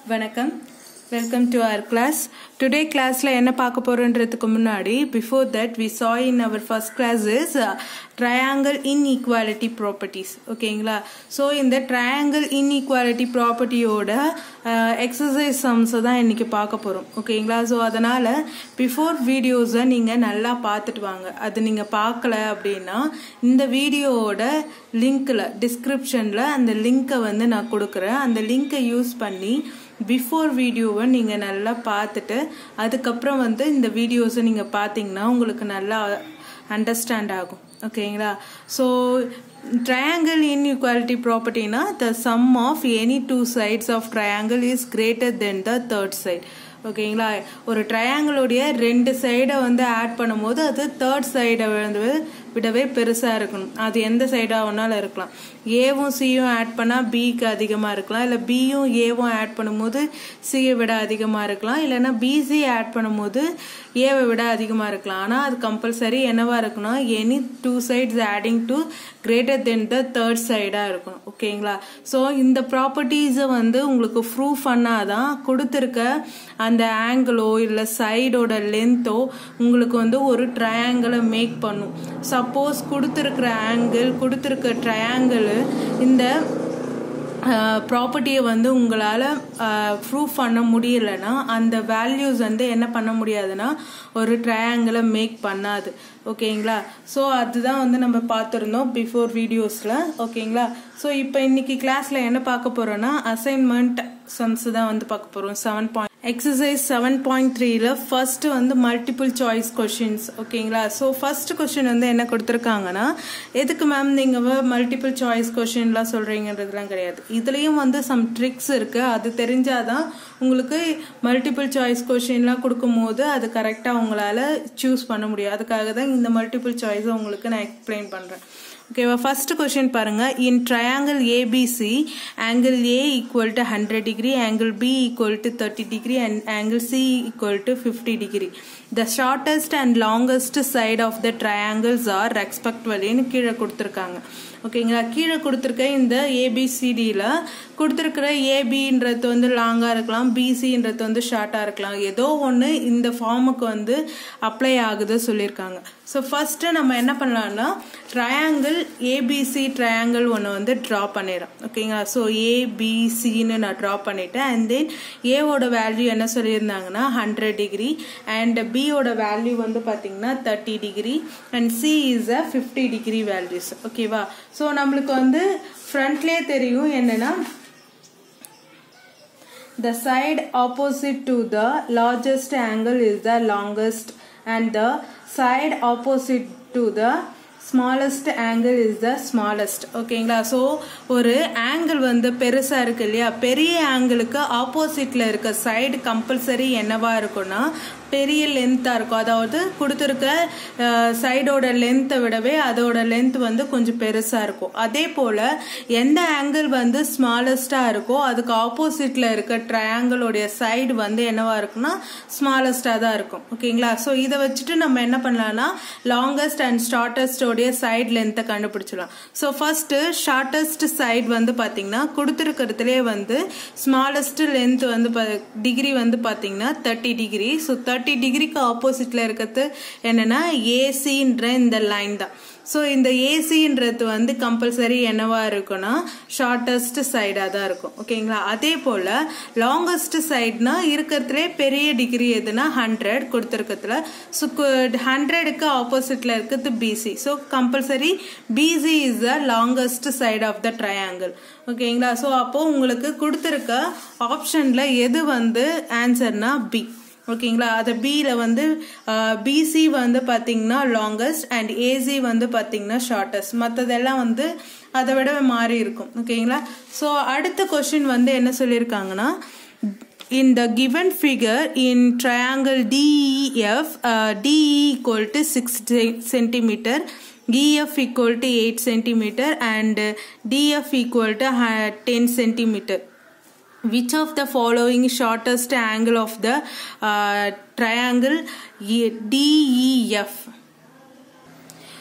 வணக்கம் welcome to our class today கிளாஸில் என்ன பார்க்க போகிறோன்றதுக்கு முன்னாடி before that we saw in our first class is triangle inequality properties ஓகேங்களா ஸோ இந்த ட்ரையாங்கிள் இன்இக்வாலிட்டி ப்ராப்பர்ட்டியோட எக்ஸசைஸ் சம்ஸை தான் இன்றைக்கி பார்க்க போகிறோம் ஓகேங்களா ஸோ அதனால் பிஃபோர் வீடியோஸை நீங்கள் நல்லா பார்த்துட்டு வாங்க அது நீங்கள் பார்க்கல அப்படின்னா இந்த வீடியோவோட லிங்க்கில் டிஸ்கிரிப்ஷனில் அந்த லிங்க்கை வந்து நான் கொடுக்குறேன் அந்த லிங்க்கை யூஸ் பண்ணி பிஃபோர் வீடியோவை நீங்கள் நல்லா பார்த்துட்டு அதுக்கப்புறம் வந்து இந்த வீடியோஸை நீங்கள் பார்த்தீங்கன்னா உங்களுக்கு நல்லா அண்டர்ஸ்டாண்ட் ஆகும் ஓகேங்களா ஸோ ட்ரையாங்கிள் இன்இக்வாலிட்டி ப்ராப்பர்ட்டினா the sum of any two sides of triangle is greater than the third side ஓகேங்களா ஒரு ட்ரையாங்கிளுடைய ரெண்டு சைடை வந்து ஆட் பண்ணும்போது அது தேர்ட் சைடை வந்து விடவே பெருசாக இருக்கணும் அது எந்த சைடாக வேணாலும் இருக்கலாம் ஏவும் சியும் ஆட் பண்ணால் பிக்கு அதிகமாக இருக்கலாம் இல்லை பியும் ஏவும் ஆட் பண்ணும்போது சியை விட அதிகமாக இருக்கலாம் இல்லைன்னா பிசி ஆட் பண்ணும்போது ஏவை விட அதிகமாக இருக்கலாம் ஆனால் அது கம்பல்சரி என்னவா இருக்கணும் any two sides adding to greater than the third சைடாக இருக்கணும் ஓகேங்களா ஸோ இந்த ப்ராப்பர்ட்டிஸை வந்து உங்களுக்கு ப்ரூவ் பண்ணாதான் கொடுத்துருக்க அந்த ஆங்கிளோ இல்லை சைடோட லென்த்தோ உங்களுக்கு வந்து ஒரு ட்ரையாங்கிளை மேக் பண்ணும் சப்போஸ் கொடுத்துருக்குற ஆங்கிள் கொடுத்துருக்க ட்ரையாங்கிள் இந்த ப்ராப்பர்ட்டியை வந்து உங்களால் ப்ரூவ் பண்ண முடியலைன்னா அந்த வேல்யூஸ் வந்து என்ன பண்ண முடியாதுன்னா ஒரு ட்ரையாங்கிளை மேக் பண்ணாது ஓகேங்களா ஸோ அதுதான் வந்து நம்ம பார்த்துருந்தோம் பிஃபோர் வீடியோஸில் ஓகேங்களா ஸோ இப்போ இன்னைக்கு கிளாஸில் என்ன பார்க்க போகிறோன்னா அசைன்மெண்ட் சம்ஸ் தான் வந்து பார்க்க போகிறோம் seven point exercise seven point த்ரீல ஃபர்ஸ்ட் வந்து மல்டிபிள் சாய்ஸ் கொஷின்ஸ் ஓகேங்களா ஸோ ஃபர்ஸ்ட் கொஷின் வந்து என்ன கொடுத்துருக்காங்கன்னா எதுக்கு மேம் நீங்கள் மல்டிபிள் சாய்ஸ் கொஷின்லாம் சொல்கிறீங்கன்றதுலாம் கிடையாது இதுலேயும் வந்து சம் ட்ரிக்ஸ் இருக்குது அது தெரிஞ்சாதான் உங்களுக்கு மல்டிபிள் சாய்ஸ் கொஷின்லாம் கொடுக்கும்போது அது கரெக்டாக உங்களால் சூஸ் பண்ண முடியும் அதுக்காக தான் இந்த மல்டிபிள் சாய்ஸை உங்களுக்கு நான் எக்ஸ்பிளைன் பண்ணுறேன் ஓகேவா ஃபர்ஸ்ட் கொஷின் பாருங்க in triangle ABC angle A equal to hundred degree angle B equal to thirty degree and angle C equal to fifty degree the shortest and longest side of the triangles are ரெஸ்பெக்ட்வலின்னு கீழே கொடுத்துருக்காங்க ஓகேங்களா கீழே கொடுத்துருக்க இந்த ஏபிசிடியில் கொடுத்துருக்கிற ஏபின்றது வந்து லாங்காக இருக்கலாம் பிசின்றது வந்து ஷார்ட்டாக இருக்கலாம் ஏதோ ஒன்று இந்த ஃபார்முக்கு வந்து அப்ளை ஆகுது சொல்லியிருக்காங்க ஸோ ஃபஸ்ட்டு நம்ம என்ன பண்ணலாம்னா ட்ரையாங்கிள் ஏபிசி ட்ரையாங்கிள் ஒன்று வந்து ட்ரா பண்ணிடுறோம் ஓகேங்களா ஸோ ஏபிசின்னு நான் ட்ரா பண்ணிட்டேன் அண்ட் தென் ஏவோட வேல்யூ என்ன சொல்லியிருந்தாங்கன்னா ஹண்ட்ரட் டிகிரி அண்ட் பியோட வேல்யூ வந்து பார்த்தீங்கன்னா thirty degree and C is a fifty degree values ஓகேவா ஸோ நம்மளுக்கு வந்து ஃப்ரண்ட்லேயே தெரியும் என்னன்னா the side opposite to the largest angle is the longest and the side opposite to the smallest angle is the smallest ஓகேங்களா so ஒரு angle வந்து பெருசாக இருக்கு இல்லையா பெரிய ஆங்கிளுக்கு ஆப்போசிட்டில் இருக்க சைடு கம்பல்சரி என்னவா இருக்கும்னா பெரிய லென்த்தாக இருக்கும் அதாவது கொடுத்துருக்க சைடோட லென்த்தை விடவே அதோட லென்த் வந்து கொஞ்சம் பெருசாக இருக்கும் அதே போல் எந்த ஆங்கிள் வந்து ஸ்மாலஸ்டாக இருக்கோ அதுக்கு ஆப்போசிட்டில் இருக்க ட்ரையாங்கிளோடைய சைடு வந்து என்னவா இருக்குன்னா ஸ்மாலஸ்டாக தான் இருக்கும் ஓகேங்களா ஸோ இதை வச்சுட்டு நம்ம என்ன பண்ணலாம்னா லாங்கஸ்ட் அண்ட் ஷார்ட்டஸ்டோடைய சைட் லென்த்தை கண்டுபிடிச்சிடலாம் ஸோ ஃபர்ஸ்ட்டு ஷார்ட்டஸ்ட் சைடு வந்து பார்த்தீங்கன்னா கொடுத்துருக்கிறதுலே வந்து ஸ்மாலஸ்ட் லென்த் வந்து டிகிரி வந்து பார்த்தீங்கன்னா தேர்ட்டி டிகிரி ஸோ தேர்ட்டி டிகிரிக்கு ஆப்போசிட்டில் இருக்கிறது என்னென்னா ஏசின்ற இந்த லைன் தான் ஸோ இந்த ஏசின்றது வந்து கம்பல்சரி என்னவா இருக்கும்னா ஷார்ட்டஸ்ட் சைடாக தான் இருக்கும் ஓகேங்களா அதே போல் லாங்கஸ்ட் சைட்னா இருக்கிறதுலே பெரிய டிகிரி எதுனா ஹண்ட்ரட் கொடுத்துருக்கிறதுல ஸோ ஹண்ட்ரடுக்கு ஆப்போசிட்டில் இருக்கிறது BC so compulsory BC is the longest side of the triangle ஓகேங்களா ஸோ அப்போது உங்களுக்கு கொடுத்துருக்க ஆப்ஷனில் எது வந்து ஆன்சர்னா பி ஓகேங்களா அதை பியில் வந்து பிசி வந்து பார்த்தீங்கன்னா லாங்கஸ்ட் அண்ட் ஏசி வந்து பார்த்தீங்கன்னா ஷார்ட்டஸ்ட் மற்றதெல்லாம் வந்து அதை விட மாறி இருக்கும் ஓகேங்களா ஸோ அடுத்த கொஷின் வந்து என்ன சொல்லியிருக்காங்கன்னா in the given figure in triangle DEF uh, DE equal to 6 centimeter EF equal to 8 centimeter and DF equal to 10 centimeter which of the following shortest angle of the uh, triangle DEF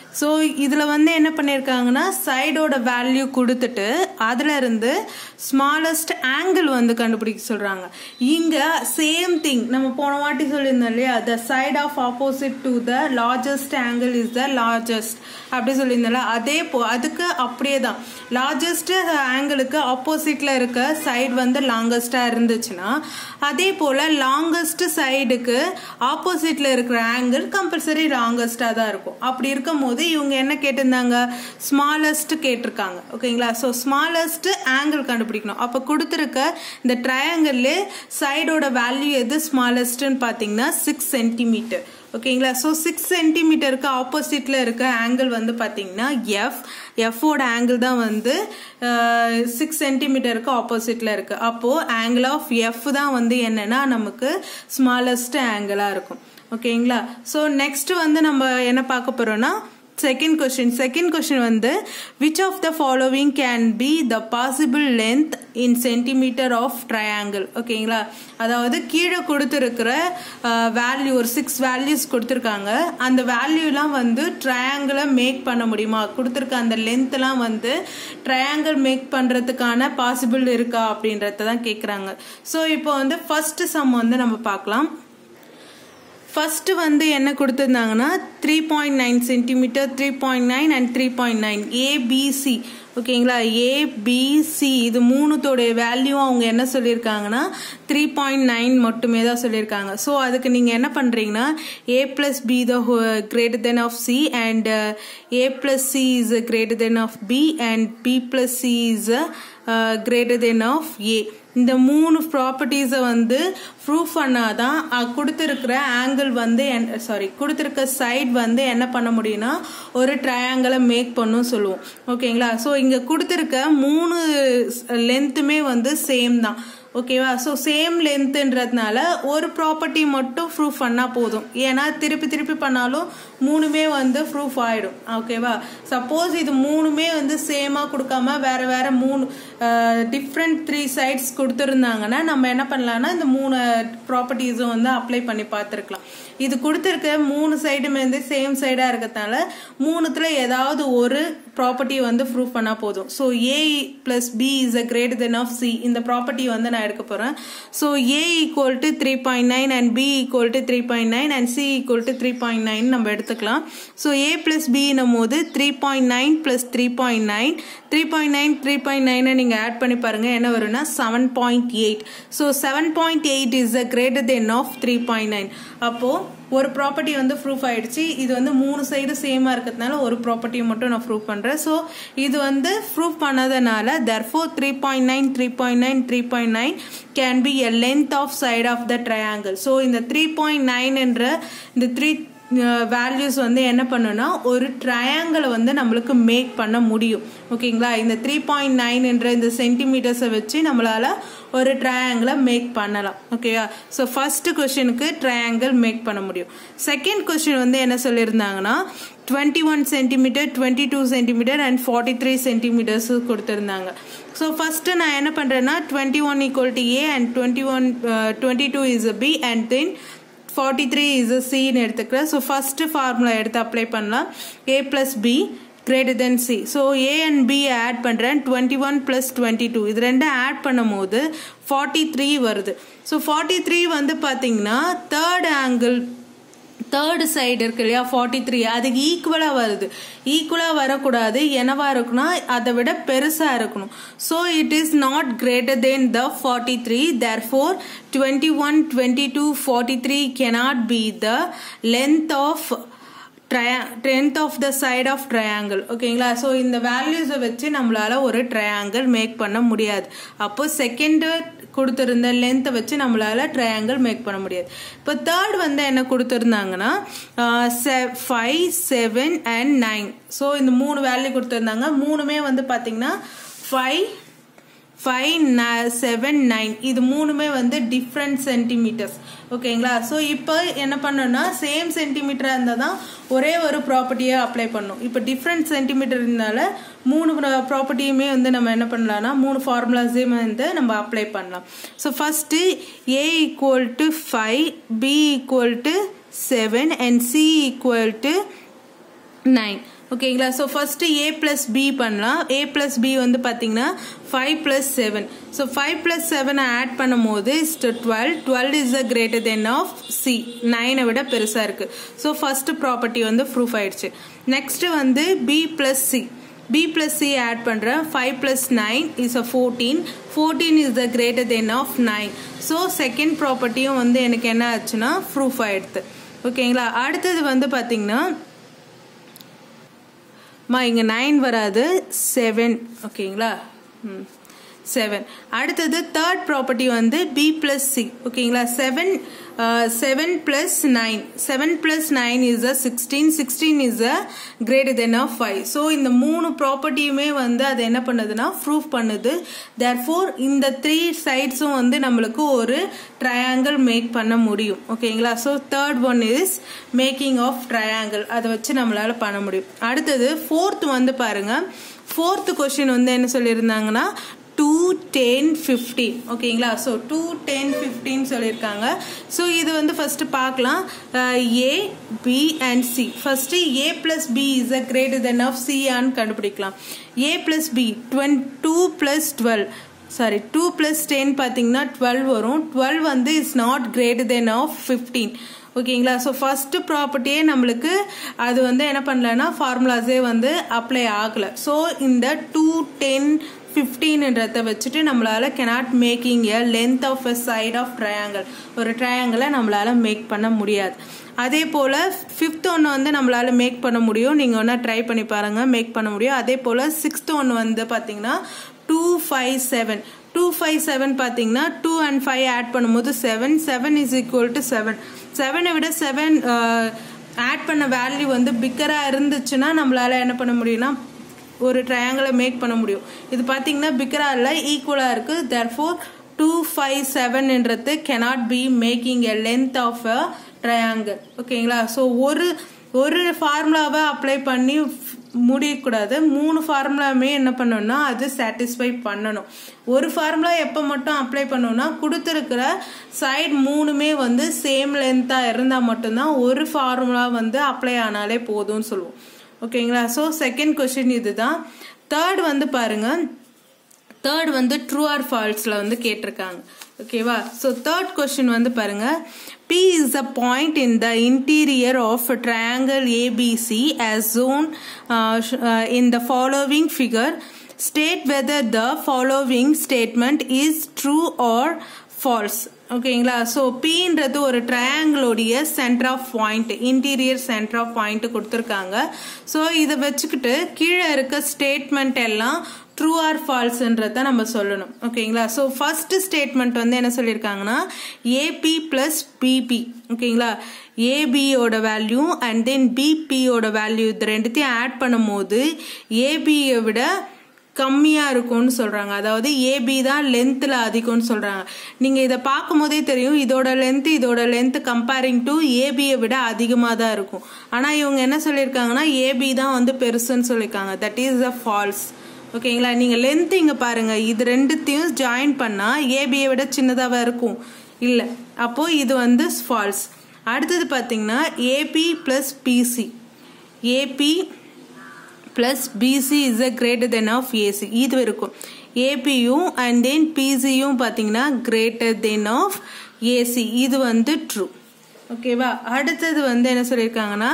so இதில் வந்து என்ன பண்ணியிருக்காங்கன்னா சைடோட value கொடுத்துட்டு அதில் இருந்து smallest angle வந்து கண்டுபிடிக்க சொல்கிறாங்க இங்கே சேம் திங் நம்ம போன வாட்டி சொல்லியிருந்தோம் இல்லையா the side of opposite to the largest angle is the largest அப்படி சொல்லியிருந்தோம்ல அதே போ அதுக்கு அப்படியே தான் லார்ஜஸ்ட் ஆங்கிளுக்கு ஆப்போசிட்டில் இருக்க சைடு வந்து லாங்கஸ்டாக இருந்துச்சுன்னா அதே போல் லாங்கஸ்ட் சைடுக்கு ஆப்போசிட்டில் இருக்கிற ஆங்கிள் கம்பல்சரி லாங்கஸ்டாக தான் இருக்கும் அப்படி இருக்கும் போது இவங்க என்ன கேட்டிருந்தாங்க ஸ்மாலஸ்ட் கேட்டிருக்காங்க ஓகேங்களா ஸோ ஸ்மாலஸ்ட் ஆங்கிள் கண்டுபிடிக்கணும் அப்போ கொடுத்துருக்க இந்த ட்ரையாங்கிள் சைடோட வேல்யூ எது ஸ்மாலஸ்ட்னு பார்த்தீங்கன்னா சிக்ஸ் சென்டிமீட்டர் ஓகேங்களா ஸோ சிக்ஸ் சென்டிமீட்டருக்கு ஆப்போசிட்டில் இருக்க ஆங்கிள் வந்து பார்த்தீங்கன்னா எஃப் எஃபோட ஆங்கிள் தான் வந்து சிக்ஸ் சென்டிமீட்டருக்கு ஆப்போசிட்டில் இருக்குது அப்போது ஆங்கிள் ஆஃப் எஃப் தான் வந்து என்னென்னா நமக்கு ஸ்மாலஸ்ட் ஆங்கிளாக இருக்கும் ஓகேங்களா ஸோ நெக்ஸ்ட் வந்து நம்ம என்ன பார்க்க போகிறோம்னா செகண்ட் கொஸ்டின் செகண்ட் கொஸ்டின் வந்து which of the following can be the possible length in centimetre of triangle ஓகேங்களா அதாவது கீழே கொடுத்துருக்கிற வேல்யூ ஒரு சிக்ஸ் வேல்யூஸ் கொடுத்துருக்காங்க அந்த வேல்யூலாம் வந்து ட்ரையாங்கிளை மேக் பண்ண முடியுமா கொடுத்துருக்க அந்த லென்த்லாம் வந்து ட்ரையாங்கிள் மேக் பண்ணுறதுக்கான பாசிபிள் இருக்கா அப்படின்றத தான் கேட்குறாங்க ஸோ இப்போ வந்து ஃபர்ஸ்ட் சம் வந்து நம்ம பார்க்கலாம் ஃபஸ்ட்டு வந்து என்ன கொடுத்துருந்தாங்கன்னா three point nine centimetre three point nine and three point nine ABC ஓகேங்களா ஏபிசி இது மூணுத்தோடைய வேல்யூ அவங்க என்ன சொல்லியிருக்காங்கன்னா த்ரீ பாயிண்ட் நைன் மட்டுமே தான் சொல்லியிருக்காங்க ஸோ அதுக்கு நீங்கள் என்ன பண்ணுறீங்கன்னா A plus B the greater than of C and A plus C is greater than of B and B plus C is greater than of A இந்த மூணு ப்ராப்பர்ட்டிஸை வந்து ப்ரூஃப் பண்ணாதான் கொடுத்துருக்கிற ஆங்கிள் வந்து சாரி கொடுத்துருக்க சைட் வந்து என்ன பண்ண முடியும்னா ஒரு ட்ரையாங்கிளை மேக் பண்ணும் சொல்லுவோம் ஓகேங்களா ஸோ இங்கே கொடுத்துருக்க மூணு லென்த்துமே வந்து சேம் தான் ஓகேவா ஸோ சேம் லென்த்துன்றதுனால ஒரு ப்ராப்பர்ட்டி மட்டும் ப்ரூஃப் பண்ணால் போதும் ஏன்னா திருப்பி திருப்பி பண்ணாலும் மூணுமே வந்து ப்ரூஃப் ஆகிடும் ஓகேவா சப்போஸ் இது மூணுமே வந்து சேமாக கொடுக்காம வேற வேற மூணு டிஃப்ரெண்ட் த்ரீ சைட்ஸ் கொடுத்துருந்தாங்கன்னா நம்ம என்ன பண்ணலாம்னா இந்த மூணு ப்ராப்பர்ட்டிஸும் வந்து அப்ளை பண்ணி பார்த்துருக்கலாம் இது கொடுத்துருக்க மூணு சைடுமே வந்து சேம் சைடாக இருக்கிறதுனால மூணுத்தில் ஏதாவது ஒரு ப்ராப்பர்ட்டி வந்து ப்ரூஃப் பண்ணால் போதும் so A plus B is a greater than of C இந்த ப்ராப்பர்ட்டி வந்து நான் எடுக்க போகிறேன் so A equal to three point nine and B equal to three point nine and C equal to three point nine நம்ம எடுத்துக்கலாம் so A plus பின்னும் போது three point nine plus three point nine three point nine three point நைனை நீங்கள் add பண்ணி பாருங்கள் என்ன வரும்னா seven point eight so seven point eight is a greater than of three point nine அப்போது ஒரு ப்ராப்பர்ட்டி வந்து ப்ரூஃப் ஆயிடுச்சு இது வந்து மூணு சைடு சேமாக இருக்கிறதுனால ஒரு ப்ராப்பர்ட்டியை மட்டும் நான் ப்ரூவ் பண்ணுறேன் ஸோ இது வந்து ப்ரூவ் பண்ணதுனால therefore three point nine three point nine three point nine can be a length of side of the triangle so இந்த த்ரீ பாயிண்ட் நைன் என்ற இந்த த்ரீ வேல்யூஸ் வந்து என்ன பண்ணுன்னா ஒரு ட்ரையாங்கிளை வந்து நம்மளுக்கு மேக் பண்ண முடியும் ஓகேங்களா இந்த த்ரீ பாயிண்ட் நைன் என்ற இந்த சென்டிமீட்டர்ஸை வச்சு நம்மளால ஒரு ட்ரையாங்கிளை மேக் பண்ணலாம் ஓகேவா ஸோ ஃபர்ஸ்ட் கொஸ்டினுக்கு ட்ரையாங்கிள் மேக் பண்ண முடியும் செகண்ட் கொஸ்டின் வந்து என்ன சொல்லியிருந்தாங்கன்னா twenty one centimetre twenty two centimetre and forty three centimetres கொடுத்துருந்தாங்க ஸோ ஃபஸ்ட்டு நான் என்ன பண்ணுறேன்னா twenty one equal to A and twenty one twenty two is a B and then forty three is a சின்னு எடுத்துக்கிறேன் so first formula எடுத்து apply பண்ணலாம் A plus B greater than C so A and B add பண்ணுறேன் twenty one plus twenty two இது ரெண்டும் add பண்ணும் போது forty three வருது ஸோ ஃபார்ட்டி த்ரீ வந்து பார்த்தீங்கன்னா தேர்ட் ஆங்கிள் தேர்டு சைடு இருக்கு இல்லையா ஃபார்ட்டி த்ரீ அதுக்கு ஈக்குவலாக வருது ஈக்குவலாக வரக்கூடாது என்னவா இருக்குன்னா அதை விட பெருசாக இருக்கணும் so it is not greater than the forty three therefore twenty one twenty two forty three cannot be the length of ட்ரையா length of the side of triangle ஓகேங்களா ஸோ இந்த வேல்யூஸை வச்சு நம்மளால ஒரு ட்ரையாங்கிள் மேக் பண்ண முடியாது அப்போ செகண்டு கொடுத்துருந்த லென்த்தை வச்சு நம்மளால ட்ரையாங்கிள் மேக் பண்ண முடியாது இப்போ தேர்ட் வந்து என்ன கொடுத்துருந்தாங்கன்னா five seven and nine so இந்த மூணு வேல்யூ கொடுத்துருந்தாங்க மூணுமே வந்து பார்த்தீங்கன்னா ஃபைவ் ஃபைவ் செவன் நைன் இது மூணுமே வந்து டிஃப்ரெண்ட் சென்டிமீட்டர்ஸ் ஓகேங்களா ஸோ இப்போ என்ன பண்ணோம்னா சேம் சென்டிமீட்டராக இருந்தால் தான் ஒரே ஒரு ப்ராப்பர்ட்டியை அப்ளை பண்ணும் இப்போ டிஃப்ரெண்ட் சென்டிமீட்டர் இருந்தால மூணு ப்ராப்பர்ட்டியுமே வந்து நம்ம என்ன பண்ணலாம்னா மூணு ஃபார்முலாஸையும் வந்து நம்ம அப்ளை பண்ணலாம் so first A equal to five B equal to seven and C equal to nine ஓகேங்களா so first A plus B பண்ணலாம் ஏ பிளஸ் பி வந்து பார்த்தீங்கன்னா five plus seven so five plus செவனை ஆட் பண்ணும் போது twelve twelve is the greater than of C நைனை விட பெருசாக இருக்குது ஸோ ஃபர்ஸ்ட் ப்ராப்பர்ட்டி வந்து ப்ரூஃப் ஆயிடுச்சு நெக்ஸ்ட் வந்து B plus C b plus c add பண்ணுறேன் five plus nine is a fourteen fourteen is the greater than of nine so second ப்ராப்பர்ட்டியும் வந்து எனக்கு என்ன ஆச்சுன்னா ப்ரூஃப் ஆயிடுது ஓகேங்களா அடுத்தது வந்து பார்த்தீங்கன்னா மா இங்கே நைன் வராது செவன் ஓகேங்களா ம் செவன் அடுத்தது தேர்ட் ப்ராப்பர்ட்டி வந்து பி பிளஸ் சி ஓகேங்களா seven seven plus nine seven plus nine is a sixteen sixteen is a greater than of five so இந்த மூணு ப்ராப்பர்ட்டியுமே வந்து அது என்ன பண்ணுதுன்னா ப்ரூஃப் பண்ணுது தேர் ஃபோர் இந்த த்ரீ சைட்ஸும் வந்து நம்மளுக்கு ஒரு ட்ரையாங்கிள் மேக் பண்ண முடியும் ஓகேங்களா so third one is making of triangle அதை வச்சு நம்மளால பண்ண முடியும் அடுத்தது ஃபோர்த் வந்து பாருங்க ஃபோர்த் கொஸ்டின் வந்து என்ன சொல்லியிருந்தாங்கன்னா டூ டென் ஃபிஃப்டீன் ஓகேங்களா ஸோ டூ டென் ஃபிஃப்டீன் சொல்லியிருக்காங்க ஸோ இது வந்து ஃபஸ்ட்டு பார்க்கலாம் A B and C first A plus B is a greater than of C ஆன்னு கண்டுபிடிக்கலாம் A plus B twenty two plus twelve sorry two plus ten பார்த்தீங்கன்னா twelve வரும் twelve வந்து is not greater than of fifteen ஓகேங்களா so first ப்ராப்பர்ட்டியே நம்மளுக்கு அது வந்து என்ன பண்ணலன்னா ஃபார்முலாஸே வந்து அப்ளை ஆகலை ஸோ இந்த டூ டென் ஃபிஃப்டீன்ன்றதை வச்சுட்டு நம்மளால cannot making a length of a side of triangle ஒரு ட்ரையாங்கிளை நம்மளால மேக் பண்ண முடியாது அதே போல் ஃபிஃப்த் ஒன்று வந்து நம்மளால மேக் பண்ண முடியும் நீங்கள் ஒன்றா ட்ரை பண்ணி பாருங்கள் மேக் பண்ண முடியும் அதே போல் சிக்ஸ்த் ஒன்று வந்து பார்த்தீங்கன்னா two five seven two five seven பார்த்தீங்கன்னா டூ அண்ட் ஃபைவ் ஆட் பண்ணும்போது seven seven is equal to seven செவனை விட செவன் ஆட் பண்ண வேல்யூ வந்து பிக்கராக இருந்துச்சுன்னா நம்மளால என்ன பண்ண முடியும்னா ஒரு ட்ரையாங்கிளை மேக் பண்ண முடியும் இது பார்த்தீங்கன்னா பிக்கரா இல்லை ஈக்குவலாக இருக்குது தேர் ஃபோர் டூ ஃபைவ் செவன்ன்றது cannot be making a length of a triangle ஓகேங்களா ஸோ ஒரு ஒரு ஃபார்முலாவை அப்ளை பண்ணி முடியக்கூடாது மூணு ஃபார்முலாமே என்ன பண்ணணும்னா அது சாட்டிஸ்ஃபை பண்ணணும் ஒரு ஃபார்முலா எப்போ மட்டும் அப்ளை பண்ணணும்னா கொடுத்துருக்கிற சைடு மூணுமே வந்து சேம் லென்த்தாக இருந்தால் மட்டும்தான் ஒரு ஃபார்முலா வந்து அப்ளை ஆனாலே போதும்னு சொல்லுவோம் ஓகேங்களா ஸோ செகண்ட் கொஸ்டின் இதுதான் தேர்ட் வந்து பாருங்க தேர்ட் வந்து ட்ரூ ஆர் ஃபால்ஸில் வந்து கேட்டிருக்காங்க ஓகேவா ஸோ தேர்ட் கொஸ்டின் வந்து பாருங்க P is a point in the interior of a triangle ABC as shown uh, uh, in the following figure. State whether the following statement is true or false. ஓகேங்களா so பீன்றது ஒரு ட்ரையாங்கிளோடைய centre of point interior centre of point கொடுத்துருக்காங்க so இதை வச்சுக்கிட்டு கீழே இருக்க statement எல்லாம் ட்ரூ ஆர் ஃபால்ஸ்ன்றத நம்ம சொல்லணும் ஓகேங்களா ஸோ ஃபர்ஸ்ட் ஸ்டேட்மெண்ட் வந்து என்ன சொல்லியிருக்காங்கன்னா ஏபி பிளஸ் பிபி ஓகேங்களா ஏபியோட வேல்யூ அண்ட் தென் பிபியோட வேல்யூ இது ரெண்டுத்தையும் ஆட் பண்ணும்போது ஏபியை விட கம்மியாக இருக்கும்னு சொல்கிறாங்க அதாவது ஏபி தான் லென்த்தில் அதிகம்னு சொல்கிறாங்க நீங்கள் இதை பார்க்கும் போதே தெரியும் இதோட லென்த் இதோட லென்த் கம்பேரிங் டு ஏபியை விட அதிகமாக தான் இருக்கும் ஆனால் இவங்க என்ன சொல்லியிருக்காங்கன்னா ஏபி தான் வந்து பெருசுன்னு சொல்லியிருக்காங்க தட் இஸ் அ ஃபால்ஸ் ஓகேங்களா நீங்கள் லென்த் இங்கே பாருங்கள் இது ரெண்டுத்தையும் ஜாயின் பண்ணால் ஏபியை விட சின்னதாக இருக்கும் இல்லை அப்போது இது வந்து ஃபால்ஸ் அடுத்தது பார்த்தீங்கன்னா AB plus BC AB plus BC is a greater than of AC இது இருக்கும் ஏபியும் அண்ட் தென் பிசியும் பார்த்தீங்கன்னா கிரேட்டர் தென் ஆஃப் ஏசி இது வந்து ட்ரூ ஓகேவா அடுத்தது வந்து என்ன சொல்லியிருக்காங்கன்னா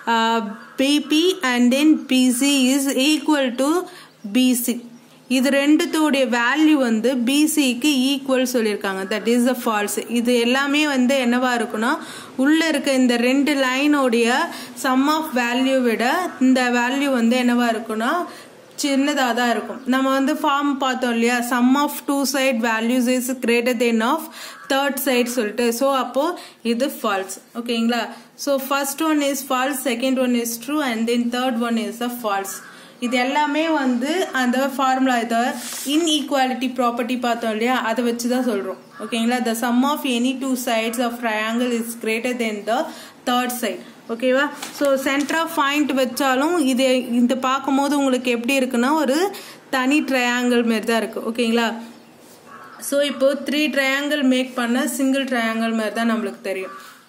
PB and then BC is equal to BC இது ரெண்டுத்தோடைய வேல்யூ வந்து பிசிக்கு ஈக்குவல் சொல்லியிருக்காங்க தட் இஸ் அ ஃபால்ஸ் இது எல்லாமே வந்து என்னவா இருக்குன்னா உள்ள இருக்க இந்த ரெண்டு லைனோடைய சம் ஆஃப் வேல்யூ விட இந்த வேல்யூ வந்து என்னவா இருக்குன்னா சின்னதாக தான் இருக்கும் நம்ம வந்து ஃபார்ம் பார்த்தோம் இல்லையா sum of two side values is greater than of third side சொல்லிட்டு ஸோ அப்போ இது ஃபால்ஸ் ஓகேங்களா so first one is false second one is true and then third one is a false இது எல்லாமே வந்து அந்த ஃபார்முலா இதை இன்ஈக்குவாலிட்டி ப்ராப்பர்ட்டி பார்த்தோம் இல்லையா அதை வச்சு தான் சொல்கிறோம் ஓகேங்களா the sum of any two sides of triangle is greater than the third side ஓகேவா ஸோ சென்டர் ஆஃப் பாயிண்ட் வச்சாலும் இது இந்த பார்க்கும்போது உங்களுக்கு எப்படி இருக்குன்னா ஒரு தனி ட்ரையாங்கிள் மாரி தான் இருக்குது ஓகேங்களா ஸோ இப்போ த்ரீ ட்ரையாங்கிள் மேக் பண்ண சிங்கிள் ட்ரையாங்கிள் மாதிரி தான் நம்மளுக்கு தெரியும்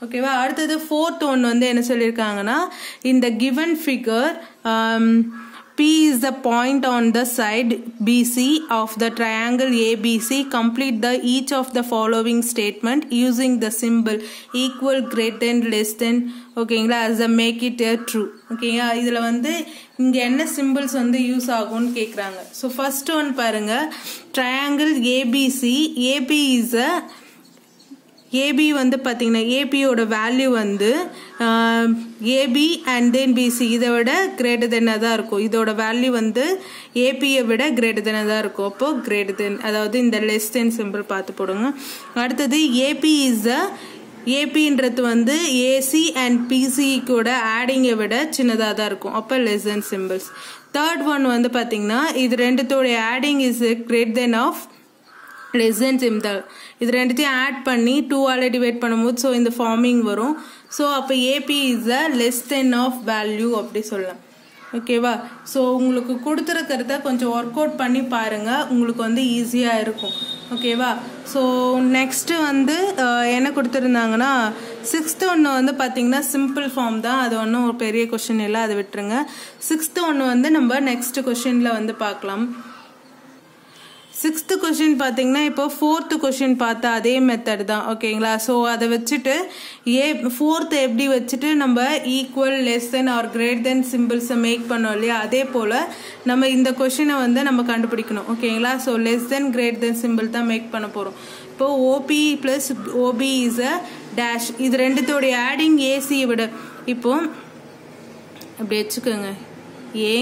ஓகேவா அடுத்தது ஃபோர்த் ஒன் வந்து என்ன சொல்லியிருக்காங்கன்னா இந்த given figure P is the point on the side BC of the triangle ABC. Complete the each of the following statement using the symbol equal, greater than, less than. ஓகேங்களா as a make it a true. ஓகேங்களா இதில் வந்து இங்கே என்ன symbols வந்து use ஆகும்னு கேட்குறாங்க so first one பாருங்க triangle ABC AB is a AB வந்து பார்த்தீங்கன்னா ஏபியோட வேல்யூ வந்து ஏபி அண்ட் தென் பிசி இதை விட கிரேட்டர் தென்னாக தான் இருக்கும் இதோட வேல்யூ வந்து ஏபியை விட கிரேட்டர் தென்னாக தான் இருக்கும் அப்போ கிரேட்டர் தென் அதாவது இந்த லெஸ் தென் சிம்பிள் பார்த்து போடுங்க அடுத்தது ஏபி இஸ் அ ஏபின்றது வந்து ஏசி அண்ட் பிசிக்கோட ஆடிங்கை விட சின்னதாக தான் இருக்கும் அப்போ less than symbols third one வந்து பார்த்தீங்கன்னா இது ரெண்டுத்தோடைய adding is great than of less than symbol இது ரெண்டுத்தையும் ஆட் பண்ணி டூ ஆல் டிவைட் பண்ணும்போது ஸோ இந்த ஃபார்மிங் வரும் ஸோ அப்போ AB is a less than of value அப்படி சொல்லலாம் ஓகேவா ஸோ உங்களுக்கு கொடுத்துருக்கிறத கொஞ்சம் ஒர்க் அவுட் பண்ணி பாருங்கள் உங்களுக்கு வந்து ஈஸியாக இருக்கும் ஓகேவா ஸோ நெக்ஸ்ட்டு வந்து என்ன கொடுத்துருந்தாங்கன்னா சிக்ஸ்த்து ஒன்று வந்து பார்த்தீங்கன்னா சிம்பிள் ஃபார்ம் தான் அது ஒன்றும் ஒரு பெரிய கொஷின் இல்லை அதை விட்டுருங்க சிக்ஸ்த்து ஒன்று வந்து நம்ம நெக்ஸ்ட் கொஷினில் வந்து பார்க்கலாம் சிக்ஸ்த்து கொஷின் பார்த்தீங்கன்னா இப்போ ஃபோர்த்து கொஷின் பார்த்தா அதே மெத்தட் தான் ஓகேங்களா ஸோ அதை வச்சுட்டு ஏ ஃபோர்த்து எப்படி வச்சுட்டு நம்ம equal less than or great than சிம்பிள்ஸை மேக் பண்ணோம் இல்லையா அதே போல் நம்ம இந்த கொஷினை வந்து நம்ம கண்டுபிடிக்கணும் ஓகேங்களா so less than great than symbol தான் மேக் பண்ண போகிறோம் இப்போ OB plus OB is a dash இது ரெண்டுத்தோடைய ஆடிங் ஏசியை விட இப்போ அப்படி வச்சுக்கோங்க A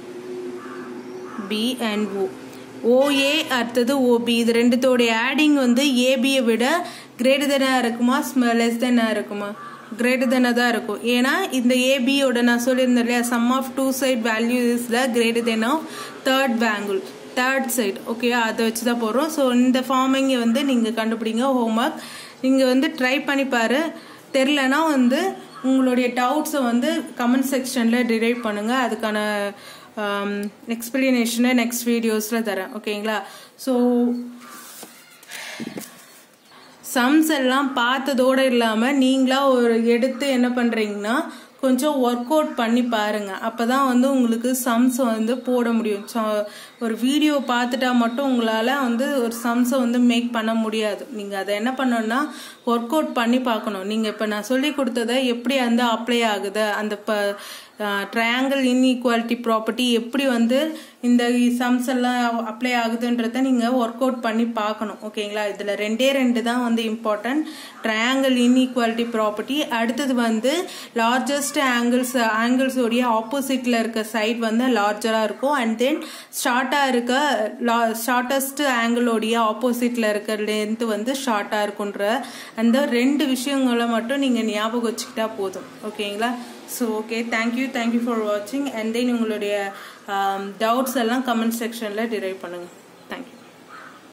B and O OA அடுத்தது ஓபி இது ரெண்டுத்தோடைய ஆடிங் வந்து ஏபியை விட கிரேட்டர் தெனாக இருக்குமா லெஸ் தெனாக இருக்குமா கிரேட்டர் தெனாக தான் இருக்கும் ஏன்னா இந்த ஏபியோட நான் சொல்லியிருந்தேன் இல்லையா sum of two side value is the greater than of third angle third side okay அதை வச்சு தான் போடுறோம் ஸோ இந்த ஃபார்மிங்கை வந்து நீங்கள் கண்டுபிடிங்க ஹோம்ஒர்க் நீங்கள் வந்து ட்ரை பண்ணி பாரு தெரிலனா வந்து உங்களுடைய டவுட்ஸை வந்து கமெண்ட் செக்ஷனில் டிரைவ் பண்ணுங்கள் அதுக்கான எக்ஸ்பிளனேஷனை நெக்ஸ்ட் வீடியோஸில் தரேன் ஓகேங்களா ஸோ சம்ஸ் எல்லாம் பார்த்ததோடு இல்லாமல் நீங்களாக ஒரு எடுத்து என்ன பண்ணுறீங்கன்னா கொஞ்சம் ஒர்க் அவுட் பண்ணி பாருங்க அப்பதான் வந்து உங்களுக்கு சம்ஸ் வந்து போட முடியும் ஒரு வீடியோ பார்த்துட்டா மட்டும் உங்களால வந்து ஒரு சம்ஸை வந்து மேக் பண்ண முடியாது நீங்க அதை என்ன பண்ணணும்னா ஒர்க் அவுட் பண்ணி பார்க்கணும் நீங்க இப்ப நான் சொல்லி கொடுத்ததை எப்படி வந்து அப்ளை ஆகுது அந்த ட்ரையாங்கிள் இன்இக்வாலிட்டி ப்ராப்பர்ட்டி எப்படி வந்து இந்த சம்ஸ் எல்லாம் அப்ளை ஆகுதுன்றத நீங்கள் ஒர்க் அவுட் பண்ணி பார்க்கணும் ஓகேங்களா இதில் ரெண்டே ரெண்டு தான் வந்து இம்பார்ட்டன்ட் ட்ரையாங்கிள் இன்இக்வாலிட்டி ப்ராப்பர்ட்டி அடுத்தது வந்து லார்ஜஸ்ட் ஆங்கிள்ஸ் ஆங்கிள்ஸோடைய ஆப்போசிட்டில் இருக்க சைட் வந்து லார்ஜராக இருக்கும் அண்ட் தென் ஷார்ட்டாக இருக்க லா ஷார்ட்டஸ்ட் ஆங்கிளோடைய ஆப்போசிட்டில் இருக்க லென்த் வந்து ஷார்ட்டாக இருக்குன்ற அந்த ரெண்டு விஷயங்களை மட்டும் நீங்கள் ஞாபகம் வச்சுக்கிட்டா போதும் ஓகேங்களா so okay thank you thank you for வாட்சிங் அண்ட் தென் உங்களுடைய டவுட்ஸ் எல்லாம் கமெண்ட் செக்ஷனில் டிரைவ் பண்ணுங்கள்